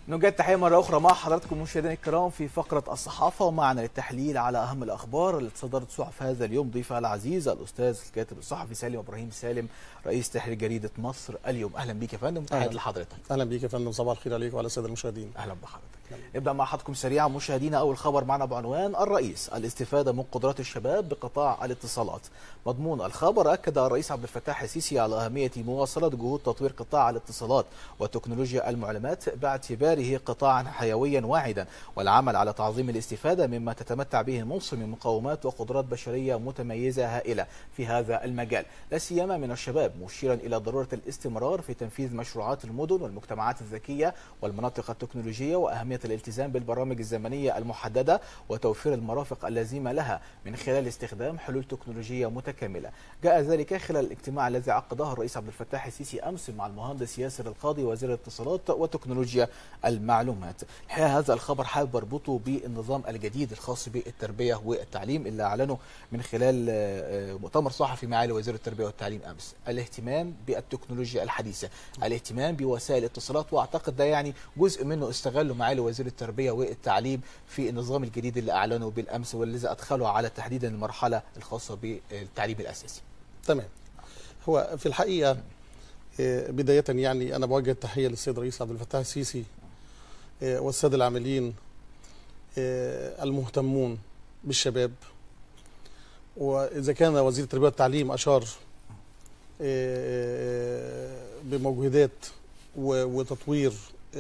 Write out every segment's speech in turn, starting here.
نوجد تحية مرة أخرى مع حضراتكم مشاهدينا الكرام في فقرة الصحافة ومعنا للتحليل على أهم الأخبار اللي تصدرت صحف هذا اليوم ضيفها العزيز الأستاذ الكاتب الصحفي سالم إبراهيم سالم رئيس تحرير جريدة مصر اليوم أهلا بيك يا فندم وتحياتي أهلا. لحضرتك اهلا بيك يا فندم صباح الخير عليك وعلى الساده المشاهدين اهلا بحضرتك نبدا مع حضراتكم سريعا مشاهدينا اول خبر معنا بعنوان الرئيس الاستفاده من قدرات الشباب بقطاع الاتصالات مضمون الخبر اكد الرئيس عبد الفتاح السيسي على اهميه مواصله جهود تطوير قطاع الاتصالات وتكنولوجيا المعلومات باعتباره قطاعا حيويا واعدا والعمل على تعظيم الاستفاده مما تتمتع به مصر من مقومات وقدرات بشريه متميزه هائله في هذا المجال لا سيما من الشباب مشيرا الى ضروره الاستمرار في تنفيذ مشروعات المدن والمجتمعات الذكيه والمناطق التكنولوجيه واهميه الالتزام بالبرامج الزمنيه المحدده وتوفير المرافق اللازمه لها من خلال استخدام حلول تكنولوجيه متكامله. جاء ذلك خلال الاجتماع الذي عقده الرئيس عبد الفتاح السيسي امس مع المهندس ياسر القاضي وزير الاتصالات وتكنولوجيا المعلومات. الحقيقه هذا الخبر حابب اربطه بالنظام الجديد الخاص بالتربيه والتعليم اللي اعلنه من خلال آه، مؤتمر صحفي معالي وزير التربيه والتعليم امس. الاهتمام بالتكنولوجيا الحديثه، الاهتمام بوسائل الاتصالات واعتقد ده يعني جزء منه استغله معالي وزير التربيه والتعليم في النظام الجديد اللي اعلنه بالامس والذي ادخله على تحديدا المرحله الخاصه بالتعليم الاساسي. تمام هو في الحقيقه آه، بدايه يعني انا بوجه التحيه للسيد الرئيس عبد الفتاح السيسي آه، والساده العاملين آه، المهتمون بالشباب واذا كان وزير التربيه والتعليم اشار آه، بمجهودات و- وتطوير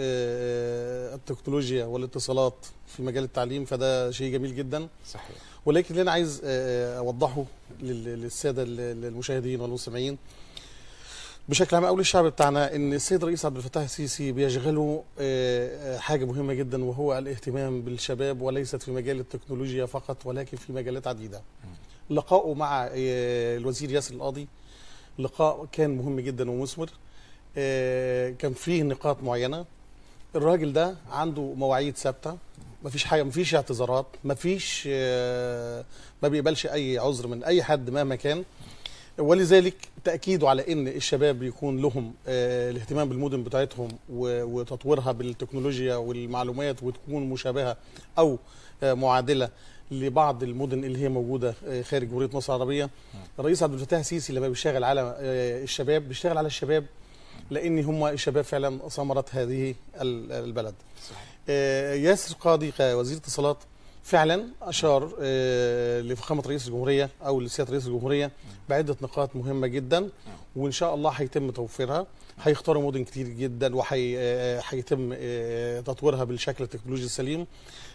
آه، التكنولوجيا والاتصالات في مجال التعليم فده شيء جميل جدا صحيح. ولكن اللي انا عايز آه، اوضحه لل- للساده ال- المشاهدين والمستمعين بشكل عام اول الشعب بتاعنا ان السيد الرئيس عبد الفتاح السيسي بيشغله آه، آه، حاجه مهمه جدا وهو الاهتمام بالشباب وليست في مجال التكنولوجيا فقط ولكن في مجالات عديده. لقائه مع آه، الوزير ياسر القاضي لقاء كان مهم جدا ومثمر آه، كان فيه نقاط معينه الراجل ده عنده مواعيد ثابته مفيش حاجه مفيش اعتذارات مفيش آه، ما بيقبلش اي عذر من اي حد مهما كان ولذلك تاكيده على ان الشباب يكون لهم آه، الاهتمام بالمدن بتاعتهم و- وتطويرها بالتكنولوجيا والمعلومات وتكون مشابهه او آه، معادله لبعض المدن اللي هي موجوده آه، خارج جمهوريه مصر العربيه الرئيس عبد الفتاح السيسي لما بيشتغل على آه، الشباب بيشتغل على الشباب لان هم الشباب فعلا ثمره هذه ال- البلد آه، ياسر قاضي كوزير اتصالات فعلا اشار آه، لفخامه رئيس الجمهوريه او لسياده رئيس الجمهوريه بعده نقاط مهمه جدا وان شاء الله هيتم توفيرها هيختاروا مدن كتير جدا وهيتم تطويرها بالشكل التكنولوجي السليم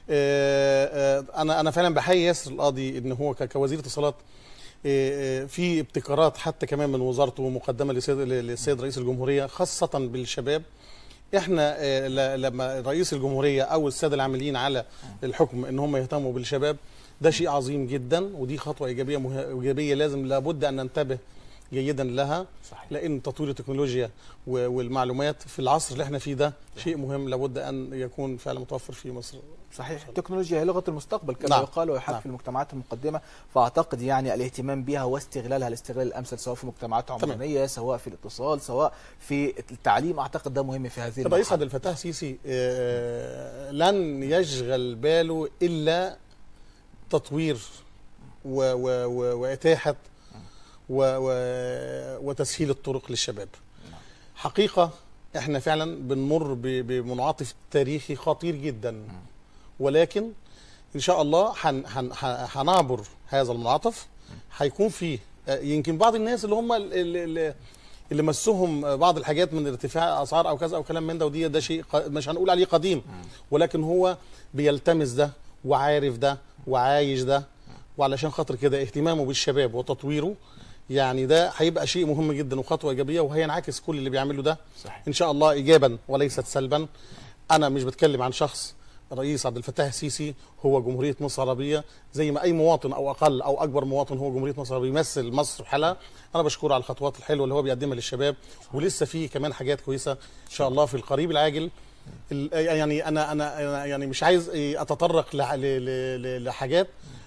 آه، آه، انا انا فعلا بحيي ياسر القاضي ان هو ك- كوزير اتصالات آه، آه، في ابتكارات حتى كمان من وزارته مقدمه لسيد للسيد رئيس الجمهوريه خاصه بالشباب احنا آه، ل- لما رئيس الجمهوريه او الساده العاملين على الحكم ان هم يهتموا بالشباب ده شيء عظيم جدا ودي خطوه ايجابيه مه... ايجابيه لازم لابد ان ننتبه جيدا لها صحيح. لان تطوير التكنولوجيا و- والمعلومات في العصر اللي احنا فيه ده شيء مهم لابد ان يكون فعلا متوفر في مصر صحيح التكنولوجيا هي لغه المستقبل كما نعم. يقال ويحب نعم. في المجتمعات المقدمه فاعتقد يعني الاهتمام بها واستغلالها الاستغلال الامثل سواء في مجتمعات عمرانيه سواء في الاتصال سواء في التعليم اعتقد ده مهم في هذه الرئيس عبد المرحله الفتاح السيسي آه، لن يشغل باله الا تطوير و و و واتاحه و و وتسهيل الطرق للشباب حقيقه احنا فعلا بنمر ب- بمنعطف تاريخي خطير جدا ولكن ان شاء الله هن- هن- ه- هنعبر هذا المنعطف هيكون فيه آه، يمكن بعض الناس اللي هم ال- ال- ال- اللي مسهم بعض الحاجات من ارتفاع اسعار او كذا او كلام من ده ودي ده شيء ق- مش هنقول عليه قديم ولكن هو بيلتمس ده وعارف ده وعايش ده وعلشان خاطر كده اهتمامه بالشباب وتطويره يعني ده هيبقى شيء مهم جدا وخطوه ايجابيه وهينعكس كل اللي بيعمله ده صحيح. ان شاء الله ايجابا وليست سلبا انا مش بتكلم عن شخص الرئيس عبد الفتاح السيسي هو جمهوريه مصر العربيه زي ما اي مواطن او اقل او اكبر مواطن هو جمهوريه مصر العربيه بيمثل مصر بحالها انا بشكره على الخطوات الحلوه اللي هو بيقدمها للشباب ولسه في كمان حاجات كويسه ان شاء الله في القريب العاجل ال- يعني انا انا أنا يعني مش عايز اتطرق لح- ل- ل- ل- لحاجات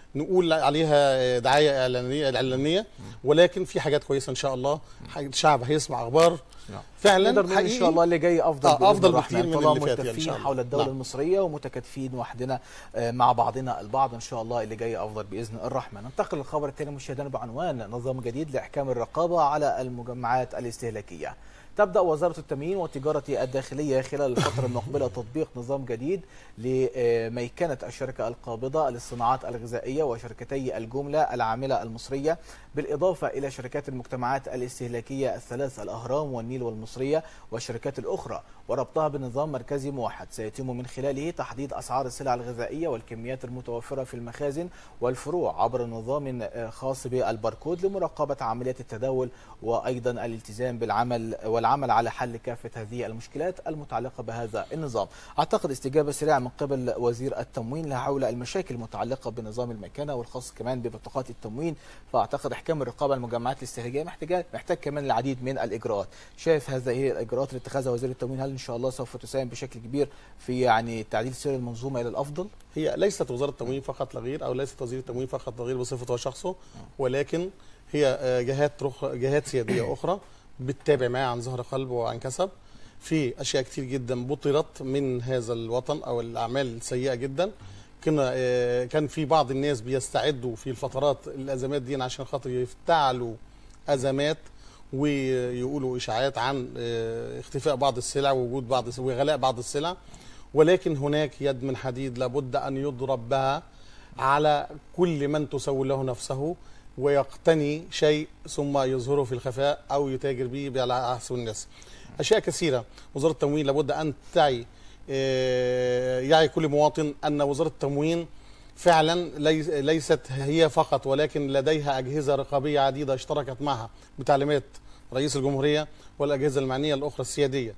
نقول عليها دعايه اعلانيه اعلانيه ولكن في حاجات كويسه ان شاء الله الشعب هيسمع اخبار نعم. فعلا نقدر نقول ان حقيقي شاء الله اللي جاي افضل آه، بإذن أفضل الرحمن. بكتير من طالما اللي فات يعني إن متكاتفين شاء الله. حول الدوله نعم. المصريه ومتكاتفين وحدنا آه، مع بعضنا البعض ان شاء الله اللي جاي افضل باذن الرحمن ننتقل للخبر الثاني مشاهدينا بعنوان نظام جديد لاحكام الرقابه على المجمعات الاستهلاكيه تبدا وزاره التموين والتجاره الداخليه خلال الفتره المقبله تطبيق نظام جديد لميكنه الشركه القابضه للصناعات الغذائيه وشركتي الجمله العامله المصريه بالاضافه الى شركات المجتمعات الاستهلاكيه الثلاث الاهرام والنيل والمصريه والشركات الاخرى وربطها بنظام مركزي موحد سيتم من خلاله تحديد اسعار السلع الغذائيه والكميات المتوفره في المخازن والفروع عبر نظام آه، خاص بالباركود لمراقبه عمليات التداول وايضا الالتزام بالعمل والعمل على حل كافه هذه المشكلات المتعلقه بهذا النظام. اعتقد استجابه سريعه من قبل وزير التموين لها حول المشاكل المتعلقه بنظام المكانه والخاص كمان ببطاقات التموين فاعتقد احكام الرقابه على المجمعات الاستهلاكيه محتاجه محتاج كمان العديد من الاجراءات. شايف هذه هي الاجراءات اللي اتخذها وزير التموين هل ان شاء الله سوف تساهم بشكل كبير في يعني تعديل سير المنظومه الى الافضل؟ هي ليست وزاره التموين فقط لا غير او ليست وزير التموين فقط لا غير بصفته وشخصه ولكن هي آه، جهات رخ... جهات سياديه اخرى بتتابع معاه عن ظهر قلب وعن كسب في اشياء كتير جدا بطلت من هذا الوطن او الاعمال السيئه جدا كنا آه، كان في بعض الناس بيستعدوا في الفترات الازمات دي عشان خاطر يفتعلوا ازمات ويقولوا اشاعات عن آه، اختفاء بعض السلع ووجود بعض وغلاء بعض السلع ولكن هناك يد من حديد لابد ان يضرب بها على كل من تسول له نفسه ويقتني شيء ثم يظهره في الخفاء او يتاجر به على احسن الناس. اشياء كثيره وزاره التموين لابد ان تعي آه، يعي كل مواطن ان وزاره التموين فعلا ليس- ليست هي فقط ولكن لديها اجهزه رقابيه عديده اشتركت معها بتعليمات رئيس الجمهوريه والاجهزه المعنيه الاخرى السياديه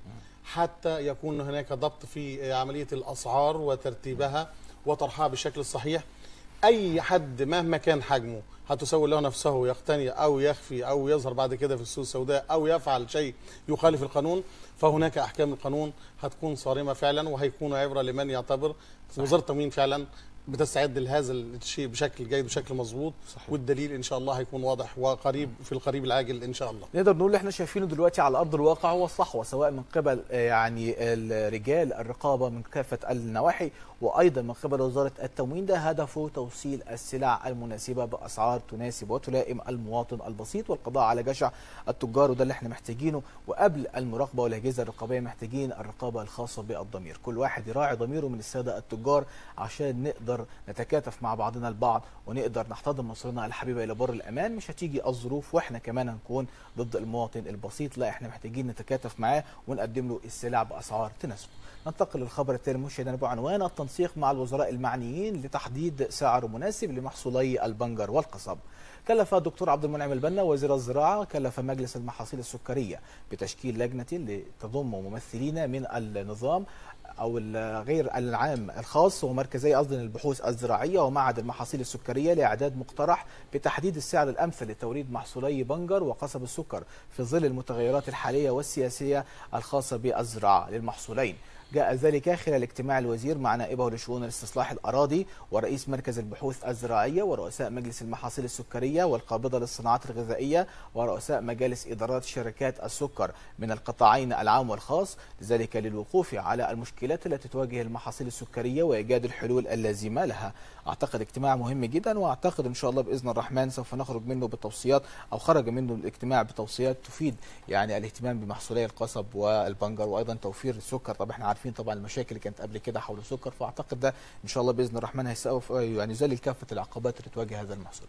حتى يكون هناك ضبط في عمليه الاسعار وترتيبها وطرحها بالشكل الصحيح اي حد مهما كان حجمه هتسول له نفسه يقتني او يخفي او يظهر بعد كده في السوق السوداء او يفعل شيء يخالف القانون فهناك احكام القانون هتكون صارمه فعلا وهيكون عبره لمن يعتبر وزاره التموين فعلا بتستعد لهذا الشيء بشكل جيد وبشكل مظبوط صحيح. والدليل ان شاء الله هيكون واضح وقريب في القريب العاجل ان شاء الله نقدر نقول اللي احنا شايفينه دلوقتي على ارض الواقع هو الصحوه سواء من قبل آه، يعني الرجال الرقابه من كافه النواحي وايضا من قبل وزاره التموين ده هدفه توصيل السلع المناسبه باسعار تناسب وتلائم المواطن البسيط والقضاء على جشع التجار وده اللي احنا محتاجينه وقبل المراقبه والاجهزه الرقابيه محتاجين الرقابه الخاصه بالضمير كل واحد يراعي ضميره من الساده التجار عشان نقدر نتكاتف مع بعضنا البعض ونقدر نحتضن مصرنا الحبيبه الى بر الامان مش هتيجي الظروف واحنا كمان هنكون ضد المواطن البسيط لا احنا محتاجين نتكاتف معاه ونقدم له السلع باسعار تناسبه ننتقل للخبر التالي مشاهدينا بعنوان التنسيق مع الوزراء المعنيين لتحديد سعر مناسب لمحصولي البنجر والقصب كلف الدكتور عبد المنعم البنا وزير الزراعه كلف مجلس المحاصيل السكريه بتشكيل لجنه تضم ممثلين من النظام او غير العام الخاص ومركزي قصد البحوث الزراعيه ومعهد المحاصيل السكريه لاعداد مقترح بتحديد السعر الامثل لتوريد محصولي بنجر وقصب السكر في ظل المتغيرات الحاليه والسياسيه الخاصه بالزراعه للمحصولين جاء ذلك خلال اجتماع الوزير مع نائبه لشؤون الاستصلاح الاراضي ورئيس مركز البحوث الزراعيه ورؤساء مجلس المحاصيل السكريه والقابضه للصناعات الغذائيه ورؤساء مجالس ادارات شركات السكر من القطاعين العام والخاص لذلك للوقوف على المشكلات التي تواجه المحاصيل السكريه وايجاد الحلول اللازمه لها اعتقد اجتماع مهم جدا واعتقد ان شاء الله باذن الرحمن سوف نخرج منه بتوصيات او خرج منه الاجتماع بتوصيات تفيد يعني الاهتمام بمحصولي القصب والبنجر وايضا توفير السكر طبعا احنا عارفين طبعا المشاكل اللي كانت قبل كده حول السكر فاعتقد ده ان شاء الله باذن الرحمن هيسقف يعني يزال كافه العقبات اللي تواجه هذا المحصول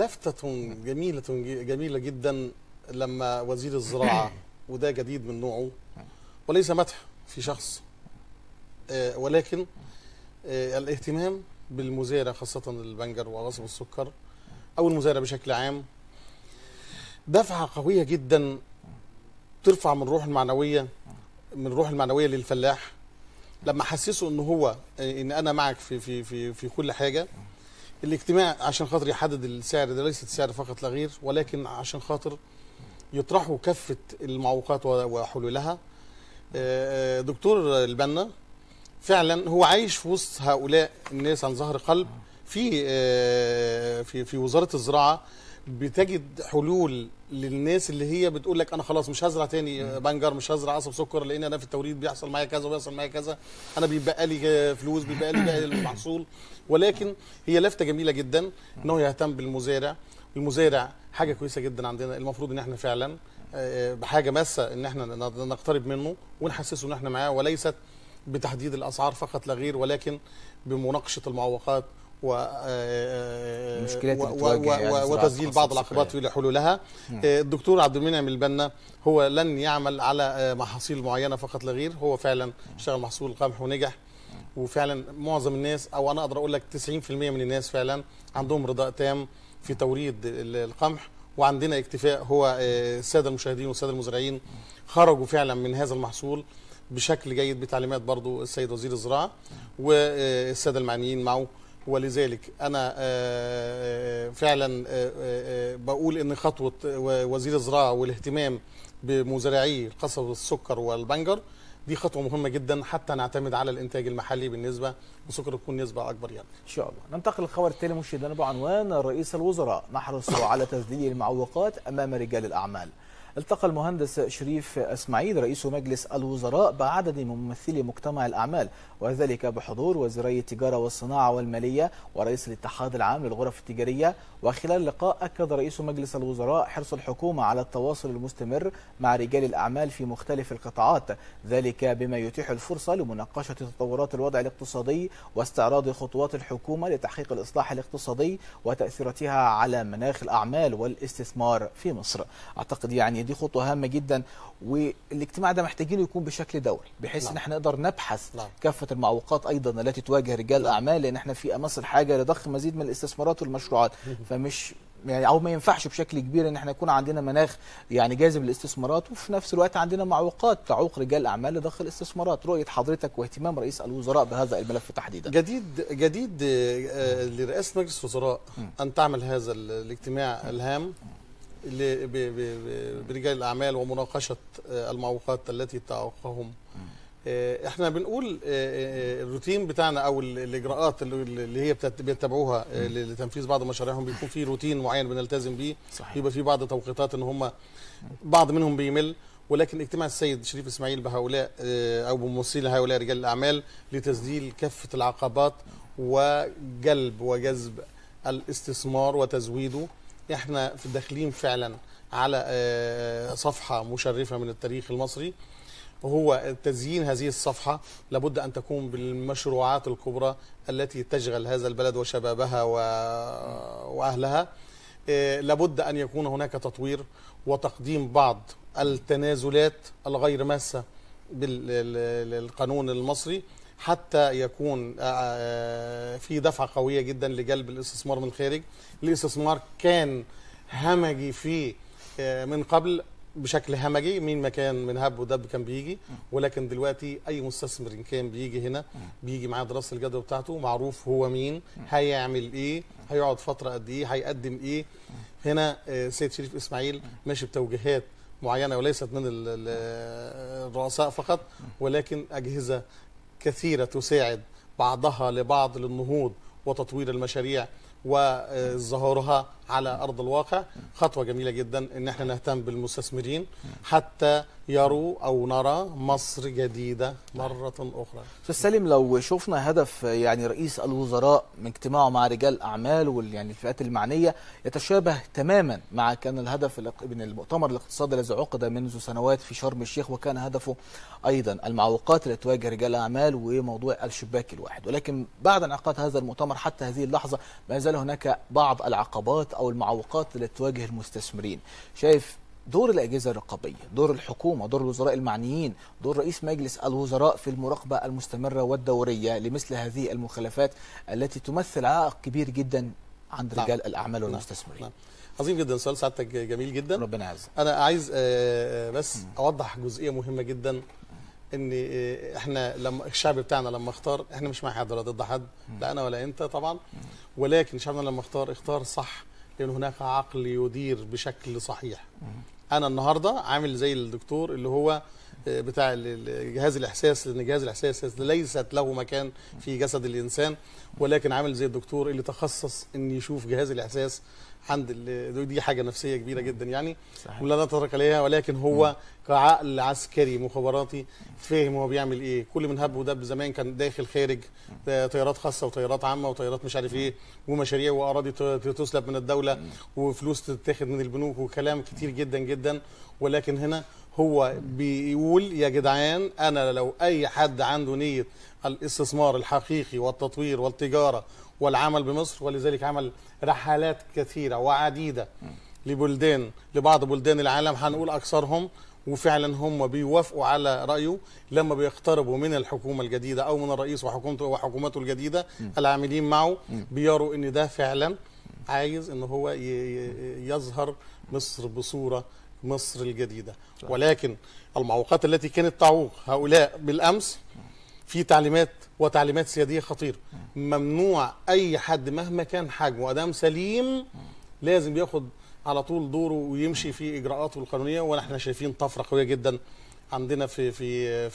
لفتة جميلة جميلة جدا لما وزير الزراعة وده جديد من نوعه وليس مدح في شخص آه، ولكن آه، الاهتمام بالمزارع خاصة البنجر وغصب السكر أو المزارع بشكل عام دفعة قوية جدا ترفع من الروح المعنوية من الروح المعنوية للفلاح لما حسسه ان هو آه، ان انا معك في في في في كل حاجه الاجتماع عشان خاطر يحدد السعر ده ليست سعر فقط لا غير ولكن عشان خاطر يطرحوا كافه المعوقات و- وحلولها آه، دكتور البنا فعلا هو عايش في وسط هؤلاء الناس عن ظهر قلب في آه، في في وزاره الزراعه بتجد حلول للناس اللي هي بتقول لك انا خلاص مش هزرع تاني بنجر مش هزرع قصب سكر لان انا في التوريد بيحصل معايا كذا وبيحصل معايا كذا انا بيبقى لي فلوس بيبقى لي باقي المحصول ولكن هي لفته جميله جدا ان هو يهتم بالمزارع المزارع حاجه كويسه جدا عندنا المفروض ان احنا فعلا آه، بحاجه ماسه ان احنا ن- نقترب منه ونحسسه ان احنا معاه وليست بتحديد الاسعار فقط لا غير ولكن بمناقشه المعوقات و آه، المشكلات اللي و- بتواجه و- يعني و- زراعة وتسجيل قصب بعض العقبات سكرية. في حلولها آه، الدكتور عبد المنعم البنا هو لن يعمل على آه، محاصيل معينه فقط لا غير هو فعلا اشتغل محصول القمح ونجح وفعلا معظم الناس او انا اقدر اقول لك 90% من الناس فعلا عندهم رضاء تام في توريد ال- القمح وعندنا اكتفاء هو آه، الساده المشاهدين والساده المزارعين خرجوا فعلا من هذا المحصول بشكل جيد بتعليمات برضو السيد وزير الزراعه والساده المعنيين معه ولذلك انا آه، فعلا آه، آه، بقول ان خطوه وزير الزراعه والاهتمام بمزارعي القصب والسكر والبنجر دي خطوه مهمه جدا حتى نعتمد على الانتاج المحلي بالنسبه والسكر تكون نسبه اكبر يعني ان شاء الله ننتقل للخبر التالي مشاهدينا بعنوان رئيس الوزراء نحرص على تذليل المعوقات امام رجال الاعمال التقى المهندس شريف اسماعيل رئيس مجلس الوزراء بعدد من ممثلي مجتمع الاعمال وذلك بحضور وزيري التجاره والصناعه والماليه ورئيس الاتحاد العام للغرف التجاريه وخلال اللقاء اكد رئيس مجلس الوزراء حرص الحكومه على التواصل المستمر مع رجال الاعمال في مختلف القطاعات ذلك بما يتيح الفرصه لمناقشه تطورات الوضع الاقتصادي واستعراض خطوات الحكومه لتحقيق الاصلاح الاقتصادي وتاثيراتها على مناخ الاعمال والاستثمار في مصر اعتقد يعني دي خطوه هامه جدا والاجتماع ده محتاجينه يكون بشكل دوري بحيث نعم. ان احنا نقدر نبحث نعم. كافه المعوقات ايضا التي تواجه رجال الاعمال لان احنا في امس الحاجه لضخ مزيد من الاستثمارات والمشروعات فمش يعني او ما ينفعش بشكل كبير ان احنا يكون عندنا مناخ يعني جاذب للاستثمارات وفي نفس الوقت عندنا معوقات تعوق رجال الاعمال لضخ الاستثمارات رؤيه حضرتك واهتمام رئيس الوزراء بهذا الملف تحديدا جديد جديد آه، لرئاسه مجلس الوزراء ان تعمل هذا ال- الاجتماع الهام ل- ب- ب- ب- برجال الاعمال ومناقشه آه، المعوقات التي تعوقهم آه، احنا بنقول آه، آه، الروتين بتاعنا او ال- الاجراءات اللي اللي هي بتت- بيتبعوها آه، لتنفيذ بعض مشاريعهم بيكون في روتين معين بنلتزم بيه صحيح. يبقى في بعض توقيتات ان هم بعض منهم بيمل ولكن اجتماع السيد شريف اسماعيل بهؤلاء آه، او بممثلي هؤلاء رجال الاعمال لتسجيل كافه العقبات وجلب وجذب الاستثمار وتزويده احنا في داخلين فعلا على آه، صفحه مشرفه من التاريخ المصري وهو تزيين هذه الصفحة لابد أن تكون بالمشروعات الكبرى التي تشغل هذا البلد وشبابها و... وأهلها إيه، لابد أن يكون هناك تطوير وتقديم بعض التنازلات الغير ماسة بالقانون المصري حتى يكون آه، في دفعة قوية جدا لجلب الاستثمار من الخارج الاستثمار كان همجي فيه آه، من قبل بشكل همجي مين ما كان من هب ودب كان بيجي ولكن دلوقتي اي مستثمر ان كان بيجي هنا بيجي معاه دراسه الجدوى بتاعته معروف هو مين هيعمل ايه هيقعد فتره قد ايه هيقدم ايه هنا آه، سيد شريف اسماعيل ماشي بتوجيهات معينه وليست من ال- ال- الرؤساء فقط ولكن اجهزه كثيره تساعد بعضها لبعض للنهوض وتطوير المشاريع وظهورها على ارض الواقع خطوه جميله جدا ان احنا نهتم بالمستثمرين حتى يروا او نرى مصر جديده مره اخرى استاذ سالم لو شفنا هدف يعني رئيس الوزراء من اجتماعه مع رجال الاعمال وال يعني الفئات المعنيه يتشابه تماما مع كان الهدف الاق- من المؤتمر الاقتصادي الذي عقد منذ سنوات في شرم الشيخ وكان هدفه ايضا المعوقات التي تواجه رجال الاعمال وموضوع الشباك الواحد ولكن بعد انعقاد هذا المؤتمر حتى هذه اللحظه ما زال هناك بعض العقبات او المعوقات التي تواجه المستثمرين شايف دور الأجهزة الرقابية دور الحكومة دور الوزراء المعنيين دور رئيس مجلس الوزراء في المراقبة المستمرة والدورية لمثل هذه المخالفات التي تمثل عائق كبير جدا عند نعم. رجال الأعمال والمستثمرين نعم. عظيم جدا سؤال سعادتك جميل جدا ربنا يعزك انا عايز آه، بس اوضح جزئيه مهمه جدا ان آه، احنا لما الشعب بتاعنا لما اختار احنا مش مع حد ولا ضد حد لا انا ولا انت طبعا ولكن شعبنا لما اختار اختار صح لان هناك عقل يدير بشكل صحيح انا النهارده عامل زي الدكتور اللي هو آه، بتاع ال- ال- جهاز الاحساس لان جهاز الاحساس ليست له مكان في جسد الانسان ولكن عامل زي الدكتور اللي تخصص ان يشوف جهاز الاحساس عند ال- دي حاجه نفسيه كبيره جدا يعني صحيح. ولا نتطرق عليها ولكن هو كعقل عسكري مخابراتي فاهم هو بيعمل ايه كل من هب ودب زمان كان داخل خارج آه، طيارات خاصه وطيارات عامه وطيارات مش عارف ايه ومشاريع واراضي ت- ت- تسلب من الدوله وفلوس تتاخد من البنوك وكلام كتير جدا جدا ولكن هنا هو بيقول يا جدعان انا لو اي حد عنده نيه الاستثمار الحقيقي والتطوير والتجاره والعمل بمصر ولذلك عمل رحلات كثيره وعديده لبلدان لبعض بلدان العالم هنقول اكثرهم وفعلا هم بيوافقوا على رايه لما بيقتربوا من الحكومه الجديده او من الرئيس وحكومته وحكومته الجديده العاملين معه بيروا ان ده فعلا عايز ان هو ي- ي- يظهر مصر بصوره مصر الجديده ولكن المعوقات التي كانت تعوق هؤلاء بالامس في تعليمات وتعليمات سياديه خطيره ممنوع اي حد مهما كان حجمه ادام سليم لازم ياخد على طول دوره ويمشي في اجراءاته القانونيه ونحن شايفين طفره قويه جدا عندنا في في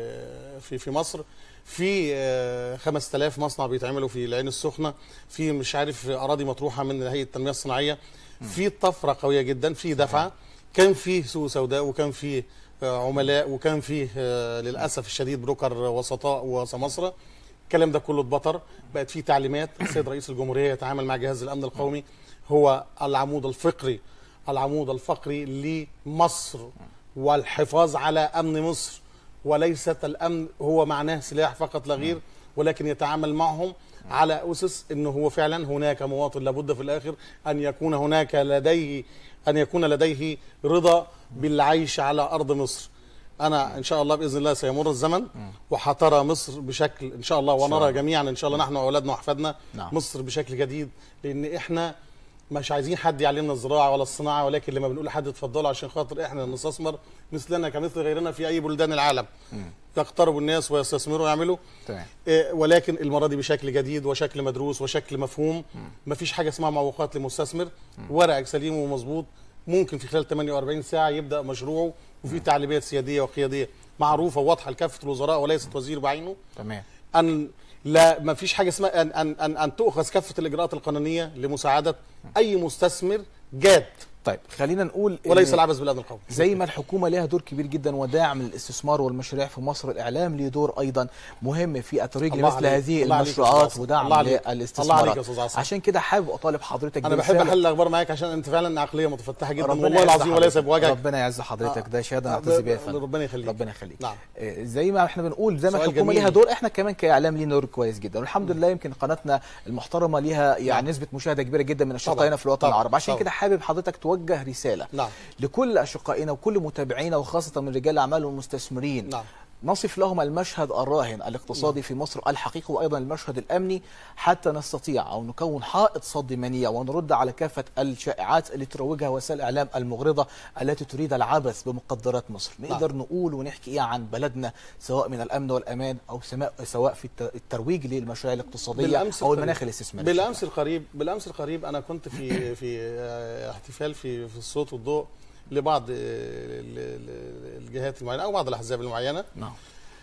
في في في مصر في آه، 5000 مصنع بيتعملوا في العين السخنه في مش عارف اراضي مطروحه من هيئه التنميه الصناعيه في طفره قويه جدا في دفعه كان في سوق سوداء وكان في آه، عملاء وكان فيه آه، للاسف الشديد بروكر وسطاء وسماسره الكلام ده كله اتبطر بقت في تعليمات السيد رئيس الجمهوريه يتعامل مع جهاز الامن القومي هو العمود الفقري العمود الفقري لمصر والحفاظ على امن مصر وليست الامن هو معناه سلاح فقط لا غير ولكن يتعامل معهم على اسس انه هو فعلا هناك مواطن لابد في الاخر ان يكون هناك لديه ان يكون لديه رضا بالعيش على ارض مصر انا ان شاء الله باذن الله سيمر الزمن وحترى مصر بشكل ان شاء الله شاء ونرى الله. جميعا ان شاء الله نحن واولادنا واحفادنا نعم. مصر بشكل جديد لان احنا مش عايزين حد يعلمنا الزراعه ولا الصناعه ولكن لما بنقول لحد اتفضلوا عشان خاطر احنا نستثمر مثلنا كمثل غيرنا في اي بلدان العالم يقتربوا الناس ويستثمروا ويعملوا تمام إيه، ولكن المره دي بشكل جديد وشكل مدروس وشكل مفهوم مفيش حاجه اسمها معوقات لمستثمر ورقك سليم ومظبوط ممكن في خلال 48 ساعه يبدا مشروعه وفي تعليمات سياديه وقياديه معروفه وواضحه لكافه الوزراء وليست وزير بعينه تمام ان لا ما فيش حاجه اسمها ان ان ان, أن تؤخذ كافه الاجراءات القانونيه لمساعده اي مستثمر جاد طيب خلينا نقول إن وليس العبث بالامن القومي زي ما الحكومة لها دور كبير جدا وداعم للاستثمار والمشاريع في مصر الإعلام له دور أيضا مهم في الترويج الله لمثل عليك. هذه الله عليك يا أستاذ المشروعات عاصم. ودعم الله عليك. الله عليك للاستثمارات يا أستاذ عاصم. عشان كده حابب أطالب حضرتك انا بحب برسالة- احل الاخبار معاك عشان انت فعلا عقليه متفتحه جدا ربنا والله يعز العظيم وليس حضرتك. بوجهك ربنا يعز حضرتك ده شهاده آه، نعتز بيها يا ب- فندم. ربنا يخليك. ربنا يخليك نعم. آه، زي ما احنا بنقول زي ما سؤال الحكومه جميل. ليها دور احنا كمان كاعلام لينا دور كويس جدا والحمد لله يمكن قناتنا المحترمه ليها يعني نسبه مشاهده كبيره جدا من الشقائنا طبعاً. في الوطن طبعاً. العربي عشان طبعاً. كده حابب حضرتك توجه رساله نعم. لكل اشقائنا وكل متابعينا وخاصه من رجال الاعمال والمستثمرين نعم. نصف لهم المشهد الراهن الاقتصادي في مصر الحقيقي وايضا المشهد الامني حتى نستطيع او نكون حائط صد منيع ونرد على كافه الشائعات اللي تروجها وسائل الاعلام المغرضه التي تريد العبث بمقدرات مصر، نقدر نقول ونحكي ايه عن بلدنا سواء من الامن والامان او سماء سواء في الت- الترويج للمشاريع الاقتصاديه بالامس او القريب- المناخ الاستثماري. بالامس القريب بالامس القريب انا كنت في في آه، احتفال في في الصوت والضوء لبعض آه، ال- ال- الجهات المعينه او بعض الاحزاب المعينه نعم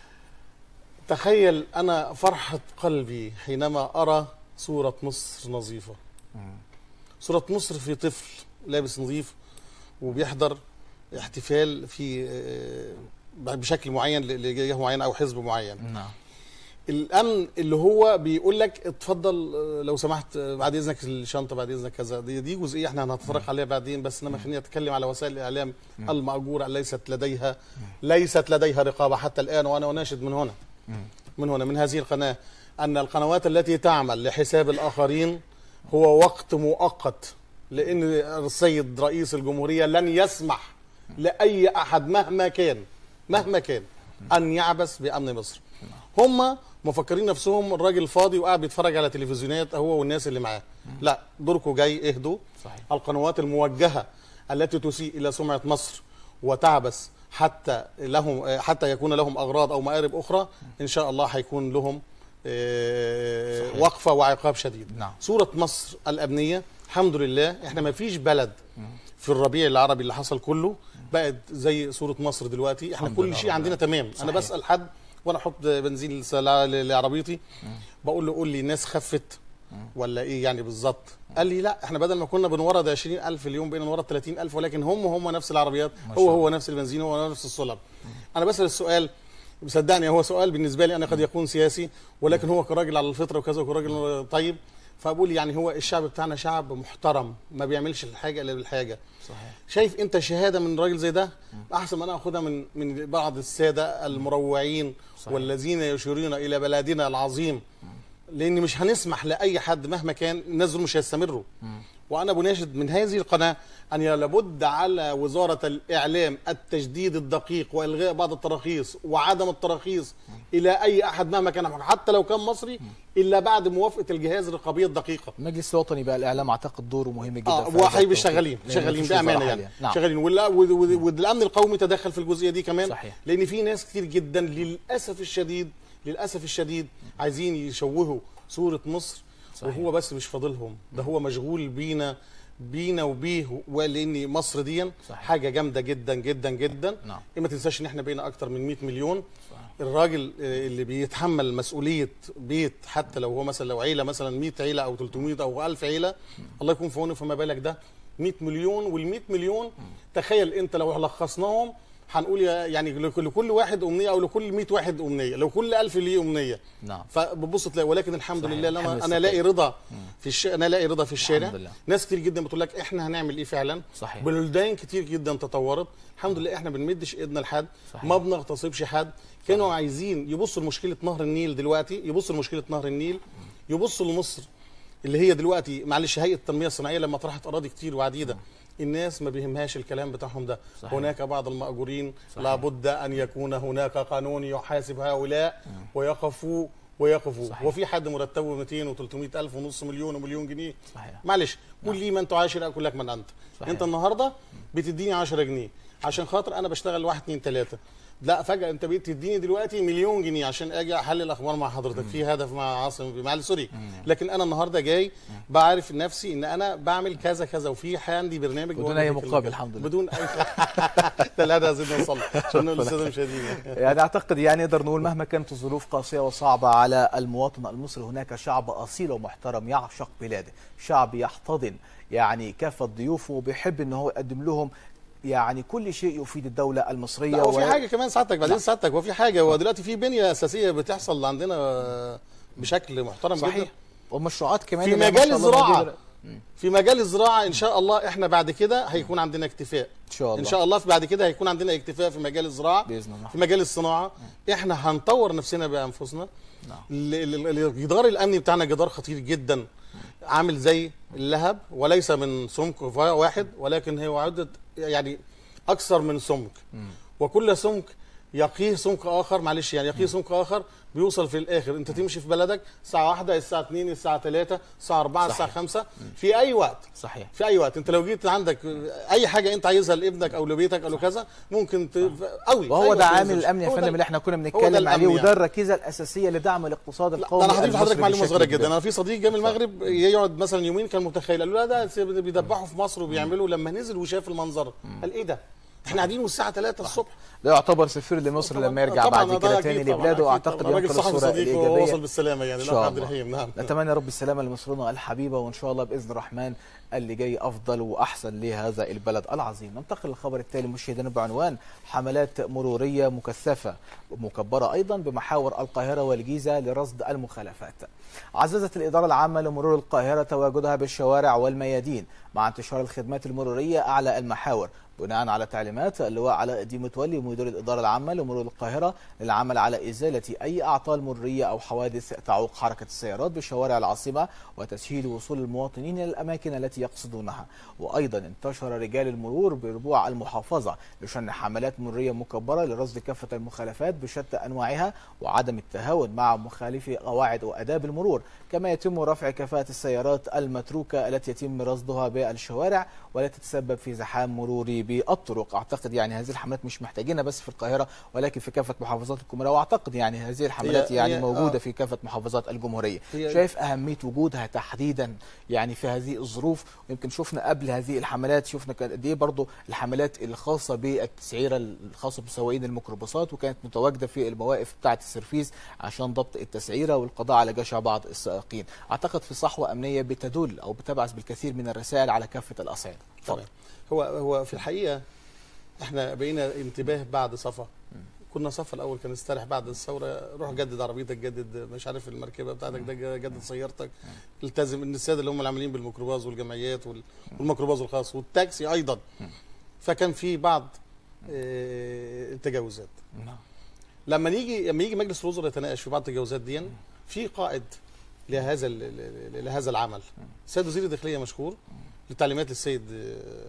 تخيل انا فرحه قلبي حينما ارى صوره مصر نظيفه صوره مصر في طفل لابس نظيف وبيحضر احتفال في آه، بشكل معين ل- لجهه معينه او حزب معين نعم الامن اللي هو بيقول لك اتفضل آه، لو سمحت آه، بعد اذنك الشنطه بعد اذنك كذا دي, دي جزئيه احنا هنتطرق عليها بعدين بس انما خليني اتكلم على وسائل الاعلام المأجوره ليست لديها ليست لديها رقابه حتى الان وانا اناشد من هنا من هنا من هذه القناه ان القنوات التي تعمل لحساب الاخرين هو وقت مؤقت لان السيد رئيس الجمهوريه لن يسمح لاي احد مهما كان مهما كان ان يعبث بامن مصر هم مفكرين نفسهم الراجل فاضي وقاعد بيتفرج على تلفزيونات هو والناس اللي معاه لا دوركم جاي اهدوا صحيح. القنوات الموجهه التي تسيء الى سمعه مصر وتعبث حتى لهم حتى يكون لهم اغراض او مآرب اخرى ان شاء الله هيكون لهم آه، صحيح. وقفه وعقاب شديد نعم. صوره مصر الامنيه الحمد لله احنا ما فيش بلد في الربيع العربي اللي حصل كله بقت زي صوره مصر دلوقتي احنا الحمد كل لله شيء رب عندنا تمام انا صحيح. بسال حد وانا احط بنزين لس- ل- لعربيتي بقول له قول لي الناس خفت ولا ايه يعني بالظبط قال لي لا احنا بدل ما كنا بنورد 20000 اليوم بقينا نورد 30000 ولكن هم هم نفس العربيات ما هو شاء هو نفس البنزين هو نفس السولار انا بسال السؤال صدقني هو سؤال بالنسبه لي انا قد يكون سياسي ولكن هو كراجل على الفطره وكذا وكراجل طيب فبقول يعني هو الشعب بتاعنا شعب محترم ما بيعملش الحاجه الا بالحاجه صحيح شايف انت شهاده من راجل زي ده احسن ما انا اخدها من من بعض الساده المروعين صحيح. والذين يشيرون الى بلدنا العظيم لان مش هنسمح لاي حد مهما كان الناس دول مش هيستمروا وانا بناشد من هذه القناه ان لابد على وزاره الاعلام التجديد الدقيق والغاء بعض التراخيص وعدم التراخيص الى اي احد مهما كان حتى لو كان مصري الا بعد موافقه الجهاز الرقابيه الدقيقه المجلس الوطني بقى الاعلام اعتقد دوره مهم جدا اه في هذا وهيبقى التوقيت. شغالين لأن شغالين مفيش بامانه وزارة يعني حاليا. نعم شغالين ولا وال- وال- والامن القومي تدخل في الجزئيه دي كمان صحيح. لان في ناس كتير جدا للاسف الشديد للاسف الشديد عايزين يشوهوا صوره مصر صحيح. وهو بس مش فاضلهم ده هو مشغول بينا بينا وبيه ولان مصر دي صحيح. حاجه جامده جدا جدا جدا نعم. ما تنساش ان احنا بقينا اكتر من 100 مليون صحيح. الراجل آه، اللي بيتحمل مسؤوليه بيت حتى لو هو مثلا لو عيله مثلا 100 عيله او 300 او 1000 عيله الله يكون في عونه فما بالك ده 100 مليون وال 100 مليون تخيل انت لو لخصناهم هنقول يا- يعني لكل لكل واحد امنيه او لكل 100 واحد امنيه لو كل 1000 ليه امنيه نعم فبتبص تلاقي ولكن الحمد صحيح. لله الحمد لما لله انا الاقي رضا في الش... انا الاقي رضا في الشارع الحمد لله. ناس كتير جدا بتقول لك احنا هنعمل ايه فعلا صحيح. بلدان كتير جدا تطورت الحمد لله احنا بنمدش ايدنا لحد صحيح. ما بنغتصبش حد كانوا عايزين يبصوا لمشكله نهر النيل دلوقتي يبصوا لمشكله نهر النيل يبصوا لمصر اللي هي دلوقتي معلش هيئه التنميه الصناعيه لما طرحت اراضي كتير وعديده الناس ما بيهمهاش الكلام بتاعهم ده صحيح. هناك بعض المأجورين صحيح. لابد ان يكون هناك قانون يحاسب هؤلاء ويقفوا ويقفوا صحيح. وفي حد مرتبه 200 و300 الف ونص مليون ومليون جنيه صحيح معلش قول لي من تعاشر اكل لك من انت صحيح. انت النهارده بتديني 10 جنيه عشان خاطر انا بشتغل 1 2 3 لا فجاه انت بقيت تديني دلوقتي مليون جنيه عشان اجي احلل اخبار مع حضرتك في هدف مع عاصم مع سوري لكن انا النهارده جاي بعرف نفسي ان انا بعمل كذا كذا وفي عندي برنامج بدون بقول أي لك مقابل الكلام. الحمد لله. بدون اي ده لا ده زدنا نصلي عشان نقول للساده المشاهدين يعني اعتقد يعني نقدر نقول مهما كانت الظروف قاسيه وصعبه على المواطن المصري هناك شعب اصيل ومحترم يعشق بلاده، شعب يحتضن يعني كافه ضيوفه وبيحب ان هو يقدم لهم يعني كل شيء يفيد الدوله المصريه لا وفي و- حاجه كمان سعادتك بعدين سعادتك وفي حاجه هو دلوقتي في بنيه اساسيه بتحصل عندنا بشكل محترم جدا صحيح ومشروعات كمان في اللي ما مجال شاء الله الزراعه موجودة. في مجال الزراعه ان شاء الله احنا بعد كده هيكون عندنا اكتفاء ان شاء الله ان شاء الله في بعد كده هيكون عندنا اكتفاء في مجال الزراعه باذن الله في مجال الصناعه احنا هنطور نفسنا بانفسنا نعم. ال- ال- ال- الجدار الامني بتاعنا جدار خطير جدا عامل زي اللهب وليس من سمك واحد ولكن هو عده يعني اكثر من سمك وكل سمك يقيه سمك اخر معلش يعني يقيه سمك اخر بيوصل في الاخر انت تمشي في بلدك الساعه واحدة الساعه 2 الساعه 3 الساعه 4 الساعه صحيح. 5 في اي وقت صحيح في اي وقت انت لو جيت عندك اي حاجه انت عايزها لابنك او لبيتك او لكذا ممكن ت... قوي وهو ده عامل الامن يا فندم اللي احنا كنا بنتكلم عليه الأمن وده يعني. الركيزه الاساسيه لدعم الاقتصاد لا القومي ده انا هضيف لحضرتك المصري معلومه بشكل صغيره كبير. جدا انا في صديق جه من المغرب يقعد مثلا يومين كان متخيل قال له لا ده س- بيدبحوا في مصر وبيعملوا لما نزل وشاف المنظر قال ايه ده احنا قاعدين والساعه 3 الصبح ده يعتبر سفير لمصر طبعاً- لما يرجع طبعاً بعد ده كده أكيد تاني طبعاً، لبلاده أكيد واعتقد طبعاً. راجل ينقل صاحب الصوره صديق الايجابيه ووصل بالسلامه يعني إن لا شاء عبد الله. الرحيم نعم نتمنى رب السلامه لمصرنا الحبيبه وان شاء الله باذن الرحمن اللي جاي افضل واحسن لهذا البلد العظيم ننتقل للخبر التالي مشاهدينا بعنوان حملات مروريه مكثفه ومكبره ايضا بمحاور القاهره والجيزه لرصد المخالفات عززت الاداره العامه لمرور القاهره تواجدها بالشوارع والميادين مع انتشار الخدمات المروريه اعلى المحاور بناء على تعليمات اللواء علاء الدين متولي مدير الاداره العامه لمرور القاهره للعمل على ازاله اي اعطال مروريه او حوادث تعوق حركه السيارات بشوارع العاصمه وتسهيل وصول المواطنين الى الاماكن التي يقصدونها وايضا انتشر رجال المرور بربوع المحافظه لشن حملات مروريه مكبره لرصد كافه المخالفات بشتى انواعها وعدم التهاون مع مخالفي قواعد واداب المرور كما يتم رفع كفاءه السيارات المتروكه التي يتم رصدها بالشوارع ولا تتسبب في زحام مروري بالطرق اعتقد يعني هذه الحملات مش محتاجينها بس في القاهره ولكن في كافه محافظات الجمهوريه واعتقد يعني هذه الحملات هي- يعني هي- موجوده آه. في كافه محافظات الجمهوريه هي- شايف اهميه وجودها تحديدا يعني في هذه الظروف ويمكن شفنا قبل هذه الحملات شفنا كان قد ايه برضه الحملات الخاصه بالتسعيره الخاصه بسواقين الميكروباصات وكانت متواجده في المواقف بتاعه السيرفيس عشان ضبط التسعيره والقضاء على جشع بعض السائقين اعتقد في صحوه امنيه بتدل او بتبعث بالكثير من الرسائل على كافه الاصعده اتفضل تمام هو هو في الحقيقه احنا بقينا انتباه بعد صفا كنا صفا الاول كان استريح بعد الثوره روح جدد عربيتك جدد مش عارف المركبه بتاعتك ده جدد سيارتك التزم ان الساده اللي هم العاملين بالميكروباص والجمعيات وال- والميكروباص الخاص والتاكسي ايضا فكان في بعض آه، التجاوزات نعم. لما نيجي لما يجي مجلس الوزراء يتناقش في بعض التجاوزات دي في قائد لهذا ال- ال- ال- لهذا العمل السيد وزير الداخليه مشكور لتعليمات السيد آه،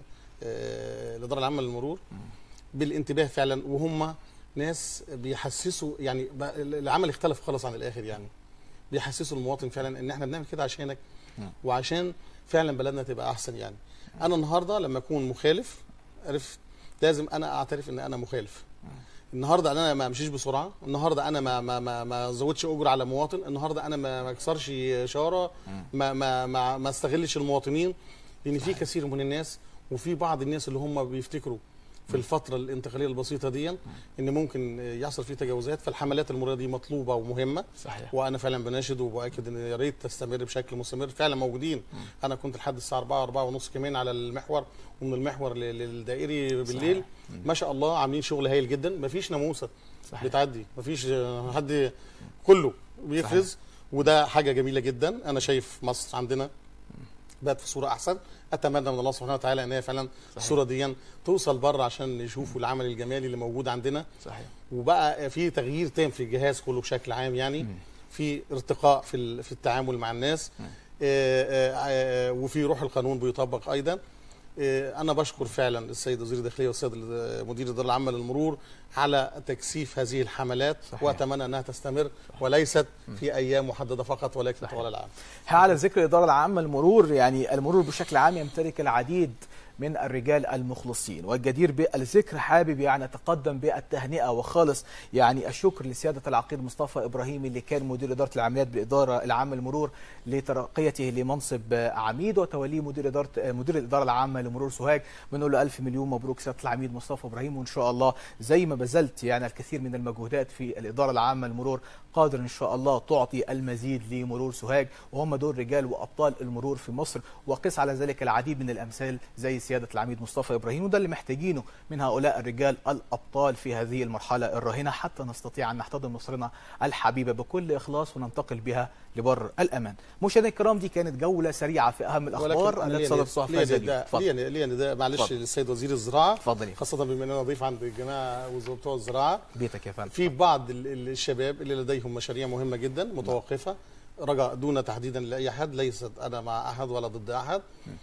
آه، الاداره العامه للمرور بالانتباه فعلا وهم ناس بيحسسوا يعني ب- العمل اختلف خالص عن الاخر يعني بيحسسوا المواطن فعلا ان احنا بنعمل كده عشانك نعم. وعشان فعلا بلدنا تبقى احسن يعني انا النهارده لما اكون مخالف عرفت لازم انا اعترف ان انا مخالف النهارده انا ما امشيش بسرعه النهارده انا ما ما ما, ما ازودش اجره على مواطن النهارده انا ما ما اكسرش اشاره ما ما ما, ما استغلش المواطنين لان في كثير من الناس وفي بعض الناس اللي هم بيفتكروا في الفترة الانتقالية البسيطة دي ان ممكن يحصل فيه تجاوزات فالحملات المرورية دي مطلوبة ومهمة صحيح وانا فعلا بناشد وباكد ان يا ريت تستمر بشكل مستمر فعلا موجودين انا كنت لحد الساعه 4 4 ونص كمان على المحور ومن المحور لل- للدائري بالليل ما شاء الله عاملين شغل هايل جدا مفيش ناموسه صحيح بتعدي مفيش آه، حد كله بيفرز وده حاجه جميله جدا انا شايف مصر عندنا بقت في صوره احسن اتمنى من الله سبحانه وتعالى ان هي فعلا الصوره دي توصل بره عشان نشوفوا العمل الجمالي اللي موجود عندنا صحيح وبقى في تغيير تام في الجهاز كله بشكل عام يعني في ارتقاء في ال- في التعامل مع الناس آه، آه، آه، وفي روح القانون بيطبق ايضا آه، انا بشكر فعلا السيد وزير الداخليه والسيد ال- مدير الاداره العامه للمرور على تكثيف هذه الحملات صحيح. واتمنى انها تستمر وليست في ايام محدده فقط ولكن طوال العام على ذكر الإدارة العامة للمرور يعني المرور بشكل عام يمتلك العديد من الرجال المخلصين والجدير بالذكر حابب يعني أتقدم بالتهنئة وخالص يعني الشكر لسيادة العقيد مصطفى إبراهيم اللي كان مدير إدارة العمليات بالإدارة العامة للمرور لترقيته لمنصب عميد وتوليه مدير إدارة مدير الإدارة العامة لمرور سوهاج بنقول له ألف مليون مبروك سيادة العميد مصطفى إبراهيم وإن شاء الله زي ما بذلت يعني الكثير من المجهودات في الإدارة العامة للمرور قادر إن شاء الله تعطي المزيد لمرور سوهاج وهم دول رجال وأبطال المرور في مصر وقس على ذلك العديد من الأمثال زي سيادة العميد مصطفى إبراهيم وده اللي محتاجينه من هؤلاء الرجال الأبطال في هذه المرحلة الراهنة حتى نستطيع أن نحتضن مصرنا الحبيبة بكل إخلاص وننتقل بها لبر الأمان مشاهدينا الكرام دي كانت جولة سريعة في أهم الأخبار أنا التي ليا صدرت ند- الصحف ليا هذا اليوم نداء- اتفضل. ليا ليا نداء معلش اتفضل. للسيد وزير الزراعه اتفضل يا خاصه بما ان انا ضيف عند الجماعه وزراء بتوع الزراعه بيتك يا فندم في بعض ال- ال- الشباب اللي لديهم مشاريع مهمه جدا متوقفه رجاء دون تحديدا لاي احد ليست انا مع احد ولا ضد احد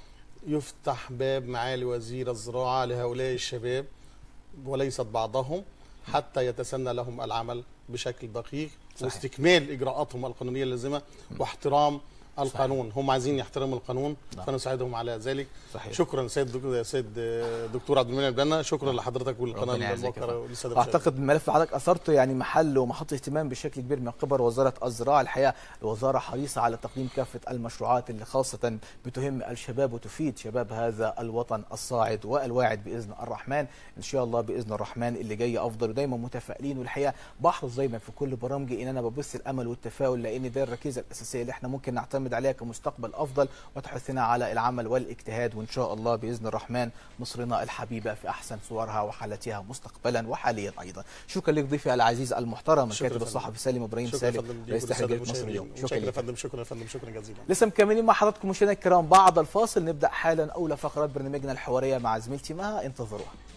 يفتح باب معالي وزير الزراعه لهؤلاء الشباب وليست بعضهم حتى يتسنى لهم العمل بشكل دقيق صحيح. واستكمال اجراءاتهم القانونيه اللازمه واحترام القانون هم عايزين يحترموا القانون نعم. فنساعدهم على ذلك صحيح. شكرا سيد دكتور سيد دكتور عبد المنعم البنا شكرا لحضرتك والقناه ربنا يعزك يا الموقره فندم. وللساده المشاهدين. اعتقد الملف اللي حضرتك اثرته يعني محل ومحط اهتمام بشكل كبير من قبل وزاره الزراعه الحقيقه الوزاره حريصه على تقديم كافه المشروعات اللي خاصه بتهم الشباب وتفيد شباب هذا الوطن الصاعد والواعد باذن الرحمن ان شاء الله باذن الرحمن اللي جاي افضل ودايما متفائلين والحقيقه بحرص دايما في كل برامجي ان انا ببث الامل والتفاؤل لان ده الركيزه الاساسيه اللي احنا ممكن نعتمد عليها كمستقبل افضل وتحثنا على العمل والاجتهاد وان شاء الله باذن الرحمن مصرنا الحبيبه في احسن صورها وحالتها مستقبلا وحاليا ايضا شكرا لك ضيفي العزيز المحترم شكرا الكاتب يا فندم. الصحفي سالم ابراهيم شكرا يا سالم فندم رئيس ليك تحرير وللسادة جريده مصر اليوم المشاهدين. شكرا شكرا يا لك فندم شكرا يا فندم شكرا جزيلا لسه مكملين مع حضراتكم مشاهدينا الكرام بعد الفاصل نبدا حالا اولى فقرات برنامجنا الحواريه مع زميلتي مها انتظروها